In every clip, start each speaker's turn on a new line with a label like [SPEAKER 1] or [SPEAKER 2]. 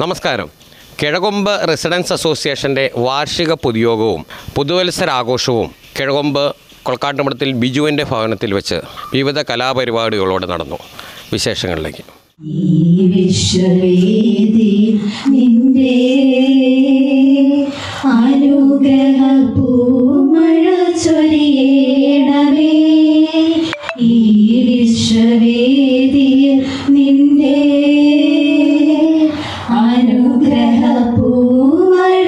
[SPEAKER 1] നമസ്കാരം കിഴകൊമ്പ് റെസിഡൻസ് അസോസിയേഷൻ്റെ വാർഷിക പൊതുയോഗവും പുതുവത്സരാഘോഷവും കിഴകൊമ്പ് കൊൾക്കാട്ടുമഠത്തിൽ ബിജുവിൻ്റെ ഭവനത്തിൽ വെച്ച് വിവിധ കലാപരിപാടികളോടെ നടന്നു വിശേഷങ്ങളിലേക്ക്
[SPEAKER 2] ഈ വിശ്വവേദി നിന്റെ അനുഗ്രഹ പൂമഴ ചൊരിയണമേ ഈ വിശ്വവേദി നിന്റെ അനുഗ്രഹ പൂമഴ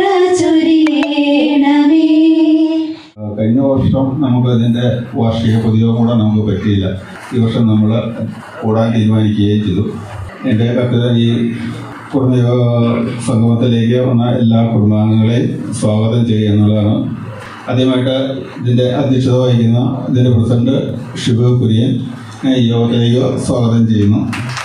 [SPEAKER 2] ചൊരിയണമേ
[SPEAKER 3] കഴിഞ്ഞ വർഷം നമുക്ക് ഇതിൻ്റെ വാർഷിക പൊതുയോഗം കൂടാൻ നമുക്ക് പറ്റിയില്ല ഈ വർഷം നമ്മൾ കൂടാൻ തീരുമാനിക്കുകയും ചെയ്തു എൻ്റെ കത്ത് ഈ കുടുംബയോഗ സംഗമത്തിലേക്ക് വന്ന എല്ലാ കുടുംബാംഗങ്ങളെയും സ്വാഗതം ചെയ്യുക എന്നുള്ളതാണ് ആദ്യമായിട്ട് ഇതിൻ്റെ അധ്യക്ഷത വഹിക്കുന്ന ഇതിൻ്റെ പ്രസിഡന്റ് ഷിബു കുര്യൻ ഈ യോഗത്തിലേക്ക് സ്വാഗതം ചെയ്യുന്നു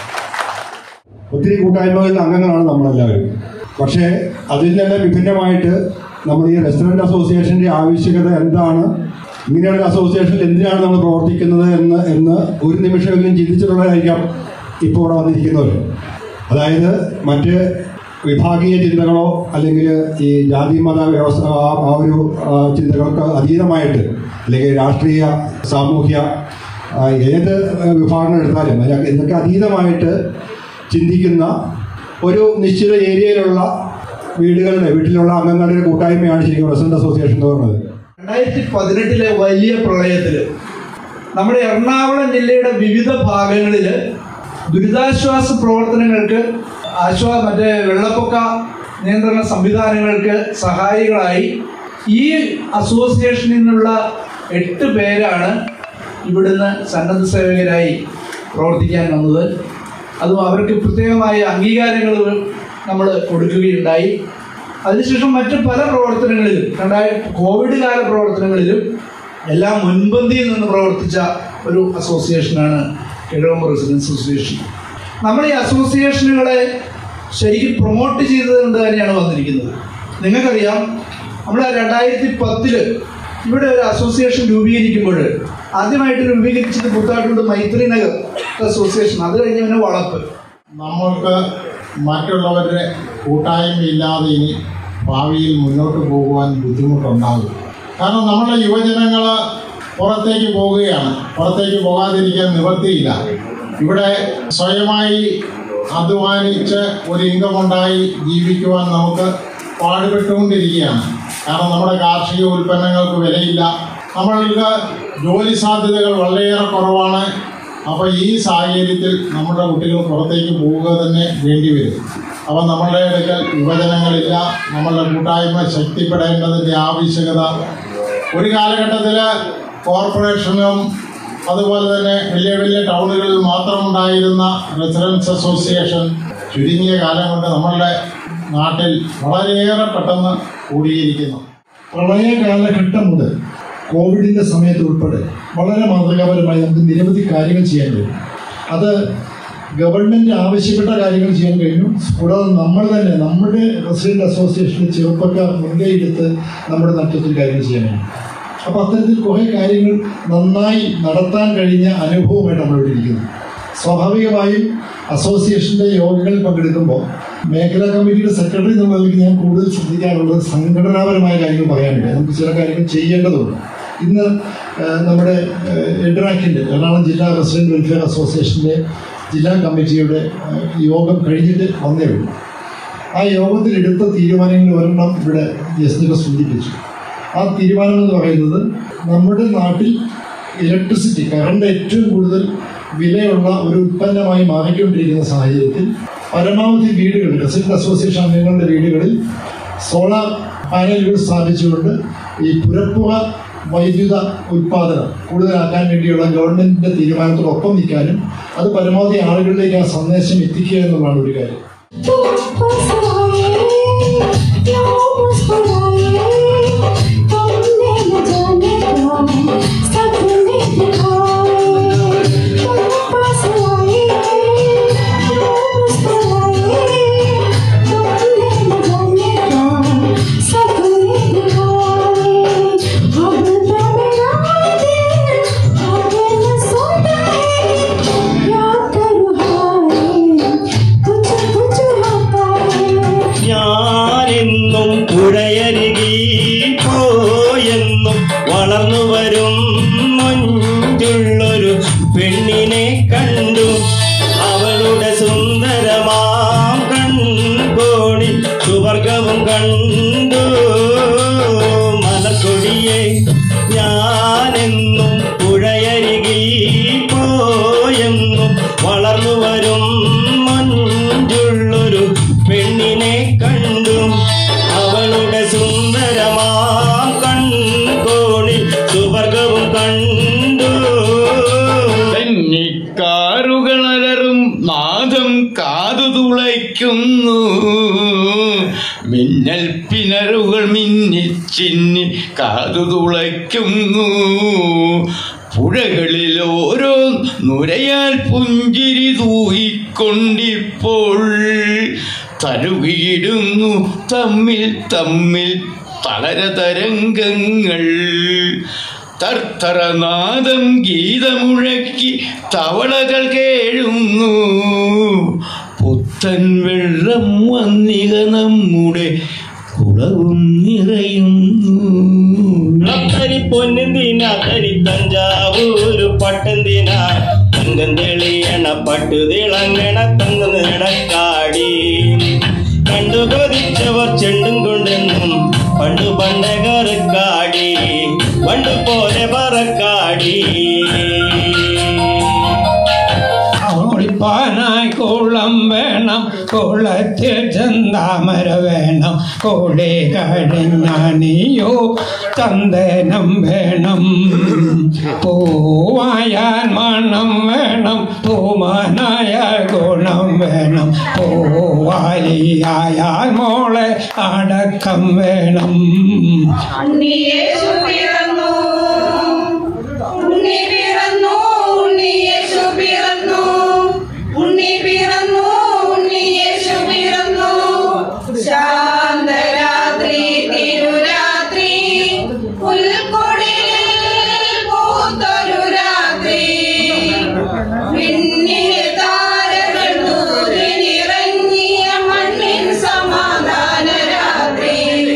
[SPEAKER 4] ഒത്തിരി കൂട്ടായ്മകളിൽ അംഗങ്ങളാണ് നമ്മളെല്ലാവരും പക്ഷേ അതിൽ നിന്ന് വിഭിന്നമായിട്ട് നമ്മൾ ഈ റെസ്റ്റോറൻറ്റ് അസോസിയേഷൻ്റെ ആവശ്യകത എന്താണ് ഇങ്ങനെയുള്ള ഒരു അസോസിയേഷനിൽ എന്തിനാണ് നമ്മൾ പ്രവർത്തിക്കുന്നത് എന്ന് എന്ന് ഒരു നിമിഷമെങ്കിലും ചിന്തിച്ചിട്ടുള്ളതായിരിക്കാം ഇപ്പോൾ ഇവിടെ വന്നിരിക്കുന്നവർ അതായത് മറ്റ് വിഭാഗീയ ചിന്തകളോ അല്ലെങ്കിൽ ഈ ജാതി മത വ്യവസ്ഥ ആ- ആ ഒരു ആ, ചിന്തകൾക്ക് അതീതമായിട്ട് അല്ലെങ്കിൽ രാഷ്ട്രീയ സാമൂഹ്യ ആ, ഏത് വിഭാഗങ്ങൾ എടുത്താലും അല്ല ഇതൊക്കെ അതീതമായിട്ട് ചിന്തിക്കുന്ന ഒരു നിശ്ചിത ഏരിയയിലുള്ള വീടുകളുടെ വീട്ടിലുള്ള അംഗങ്ങളുടെ ഒരു കൂട്ടായ്മയാണ് ശരിക്കും റെസിഡന്റ് അസോസിയേഷൻ എന്ന് പറയുന്നത്
[SPEAKER 5] രണ്ടായിരത്തി പതിനെട്ടിലെ വലിയ പ്രളയത്തില് നമ്മുടെ എറണാകുളം ജില്ലയുടെ വിവിധ ഭാഗങ്ങളിൽ ദുരിതാശ്വാസ പ്രവർത്തനങ്ങൾക്ക് ആശ്വാ മറ്റേ വെള്ളപ്പൊക്ക നിയന്ത്രണ സംവിധാനങ്ങൾക്ക് സഹായികളായി ഈ അസോസിയേഷനിൽ നിന്നുള്ള എട്ട് പേരാണ് ഇവിടുന്ന് സന്നദ്ധ സേവകരായി പ്രവർത്തിക്കാൻ വന്നത് അതും അവർക്ക് പ്രത്യേകമായ അംഗീകാരങ്ങൾ നമ്മൾ കൊടുക്കുകയുണ്ടായി അതിനുശേഷം മറ്റ് പല പ്രവർത്തനങ്ങളിലും രണ്ടായിരത്തി കോവിഡ് കാല പ്രവർത്തനങ്ങളിലും എല്ലാം മുൻപന്തിയിൽ നിന്ന് പ്രവർത്തിച്ച ഒരു അസോസിയേഷനാണ് കിഴവമ്പ് റെസിഡൻസ് അസോസിയേഷൻ നമ്മൾ ഈ അസോസിയേഷനുകളെ ശരിക്കും പ്രൊമോട്ട് ചെയ്തുകൊണ്ട് തന്നെയാണ് വന്നിരിക്കുന്നത് നിങ്ങൾക്കറിയാം നമ്മൾ രണ്ടായിരത്തി പത്തില് ഇവിടെ ഒരു അസോസിയേഷൻ രൂപീകരിക്കുമ്പോൾ ആദ്യമായിട്ട് രൂപീകരിച്ചത് പുത്താട്ടുണ്ട് മൈത്രി നഗർ അസോസിയേഷൻ അത് കഴിഞ്ഞ് പിന്നെ വളപ്പ്
[SPEAKER 6] നമ്മൾക്ക് മറ്റുള്ളവരുടെ കൂട്ടായ്മയില്ലാതെ ഇനി ഭാവിയിൽ മുന്നോട്ട് പോകുവാൻ ബുദ്ധിമുട്ടുണ്ടാകും കാരണം നമ്മളെ യുവജനങ്ങൾ പുറത്തേക്ക് പോവുകയാണ് പുറത്തേക്ക് പോകാതിരിക്കാൻ നിവൃത്തിയില്ല ഇവിടെ സ്വയമായി അധ്വാനിച്ച് ഒരു ഇൻകം ഉണ്ടായി ജീവിക്കുവാൻ നമുക്ക് പാടുപെട്ടുകൊണ്ടിരിക്കുകയാണ് കാരണം നമ്മുടെ കാർഷിക ഉൽപ്പന്നങ്ങൾക്ക് വിലയില്ല നമ്മൾക്ക് ജോലി സാധ്യതകൾ വളരെയേറെ കുറവാണ് അപ്പോൾ ഈ സാഹചര്യത്തിൽ നമ്മുടെ കുട്ടികൾ പുറത്തേക്ക് പോവുക തന്നെ വേണ്ടി വരും അപ്പോൾ നമ്മളുടെ അടുക്കൽ യുവജനങ്ങളില്ല നമ്മളുടെ കൂട്ടായ്മ ശക്തിപ്പെടേണ്ടതിൻ്റെ ആവശ്യകത ഒരു കാലഘട്ടത്തിൽ കോർപ്പറേഷനും അതുപോലെ തന്നെ വലിയ വലിയ ടൗണുകളിൽ മാത്രമുണ്ടായിരുന്ന റെസിഡൻസ് അസോസിയേഷൻ ചുരുങ്ങിയ കാലം കൊണ്ട് നമ്മളുടെ നാട്ടിൽ വളരെയേറെ പെട്ടെന്ന് കൂടിയിരിക്കുന്നു
[SPEAKER 7] പ്രളയ കാലഘട്ടം മുതൽ കോവിഡിന്റെ സമയത്ത് ഉൾപ്പെടെ വളരെ മാതൃകാപരമായി നമുക്ക് നിരവധി കാര്യങ്ങൾ ചെയ്യാൻ കഴിയും അത് ഗവൺമെന്റ് ആവശ്യപ്പെട്ട കാര്യങ്ങൾ ചെയ്യാൻ കഴിഞ്ഞു കൂടാതെ നമ്മൾ തന്നെ നമ്മുടെ റെസിഡന്റ് അസോസിയേഷനിലെ ചെറുപ്പക്കാർ മുൻകൈയെടുത്ത് നമ്മുടെ നാട്ടിൽ കാര്യങ്ങൾ ചെയ്യാൻ കഴിയും അപ്പോൾ അത്തരത്തിൽ കുറേ കാര്യങ്ങൾ നന്നായി നടത്താൻ കഴിഞ്ഞ അനുഭവമായിട്ട് നമ്മളിവിടെ ഇരിക്കുന്നു സ്വാഭാവികമായും അസോസിയേഷന്റെ യോഗങ്ങളിൽ പങ്കെടുക്കുമ്പോൾ മേഖലാ കമ്മിറ്റിയുടെ സെക്രട്ടറി എന്നുള്ള നിലയ്ക്ക് ഞാൻ കൂടുതൽ ശ്രദ്ധിക്കാനുള്ളത് സംഘടനാപരമായ കാര്യങ്ങൾ പറയാനുണ്ട് നമുക്ക് ചില കാര്യങ്ങൾ ചെയ്യേണ്ടതുണ്ട് ഇന്ന് ആ, നമ്മുടെ എഡ്രാക്കിൻ്റെ എറണാകുളം ജില്ലാ റെസിഡന്റ് വെൽഫെയർ അസോസിയേഷൻ്റെ ജില്ലാ കമ്മിറ്റിയുടെ ആ, യോഗം കഴിഞ്ഞിട്ട് വന്നേ ഉള്ളൂ ആ യോഗത്തിൽ എടുത്ത തീരുമാനങ്ങൾ ഒരെണ്ണം ഇവിടെ ജസ്റ്റിനെ സൂചിപ്പിച്ചു ആ തീരുമാനം എന്ന് പറയുന്നത് നമ്മുടെ നാട്ടിൽ ഇലക്ട്രിസിറ്റി കറണ്ട് ഏറ്റവും കൂടുതൽ വിലയുള്ള ഒരു ഉൽപ്പന്നമായി മാറിക്കൊണ്ടിരിക്കുന്ന സാഹചര്യത്തിൽ പരമാവധി വീടുകളിൽ റെസിഡന്റ് അസോസിയേഷൻ അംഗങ്ങളുടെ വീടുകളിൽ സോളാർ പാനലുകൾ സ്ഥാപിച്ചുകൊണ്ട് ഈ പുരപ്പുറ വൈദ്യുത ഉൽപ്പാദനം കൂടുതലാക്കാൻ വേണ്ടിയുള്ള ഗവൺമെന്റിന്റെ തീരുമാനത്തോടൊപ്പം നിൽക്കാനും അത് പരമാവധി ആളുകളിലേക്ക് ആ സന്ദേശം എത്തിക്കുക എന്നുള്ളതാണ് ഒരു കാര്യം
[SPEAKER 2] कुछ कुछ होता है
[SPEAKER 8] തുളയ്ക്കുന്നു മിന്നൽ പിണറുകൾ മിന്നിൽ ചിന്നി കാതു തുളയ്ക്കുന്നു പുഴകളിൽ ഓരോ നുരയാൽ പുഞ്ചിരി തൂയിക്കൊണ്ടിപ്പോൾ തരുകിയിടുന്നു തമ്മിൽ തമ്മിൽ തളര തരംഗങ്ങൾ തർത്തറനാദം ഗീതമുഴക്കി തവളകൾ കേഴുന്നു പുത്തൻ വെള്ളം വന്നിക നമ്മുടെ കുളവും നിറയുന്നു
[SPEAKER 9] അത്തരി പൊന്നെന്തിന തരി തഞ്ചാവൂരു പട്ടെന്തിന തങ്കം തെളിയണ പട്ടു തിളങ്ങണ തങ്ക നിടക്കാടി കണ്ടു കൊതിച്ചവർ ചെണ്ടും കൊണ്ടെന്നും പണ്ടു പണ്ടകറുക്കാടി പണ്ടു പോലെ പറക്കാടി
[SPEAKER 10] ഓടിപ്പാനായി കുളം വേണം കുളത്തിൽ ചന്താമര വേണം കൂടെ കഴിഞ്ഞാനിയോ ചന്ദനം വേണം പൂവായാൽ മണം വേണം പൂമാനായാൽ ഗുണം വേണം പൂവാലിയായാൽ മോളെ അടക്കം വേണം
[SPEAKER 2] ഉണ്ണിയേശു പിറന്നു ഉണ്ണി പിറന്നു ഉണ്ണിയേശു പിറന്നു ഉണ്ണി പിറന്നു ഉണ്ണിയേശു പിറന്നു ശാന്തരാത്രി തിരുരാത്രി പുൽക്കൊടിയിൽ പൂത്തൊരു രാത്രി വിണ്ണിലെ താരകൾ നൂറിനിറങ്ങിയ മണ്ണിൻ സമാധാന രാത്രി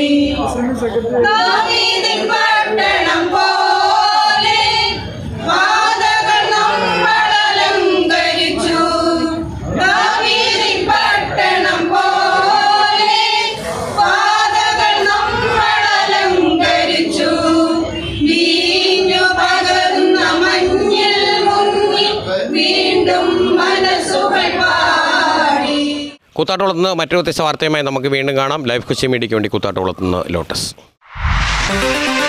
[SPEAKER 2] ദാവീദിൻ പട്ടണം പോലെ പാതകൾ നമ്മളലങ്കരിച്ചു ദാവീദിൻ പട്ടണം പോലെ പാതകൾ നമ്മളലങ്കരിച്ചു വീഞ്ഞു പകർന്ന മഞ്ഞിൽ മുന്നിൽ വീണ്ടും മനസ്സുകൾ പാടി
[SPEAKER 1] കൂത്താട്ടോളത്ത് നിന്ന് മറ്റൊരു വ്യത്യസ്ത വാർത്തയുമായി നമുക്ക് വീണ്ടും കാണാം ലൈഫ് കൊച്ചി മീഡിയയ്ക്ക് വേണ്ടി കൂത്താട്ടോളത്ത് നിന്ന് ലോട്ടസ്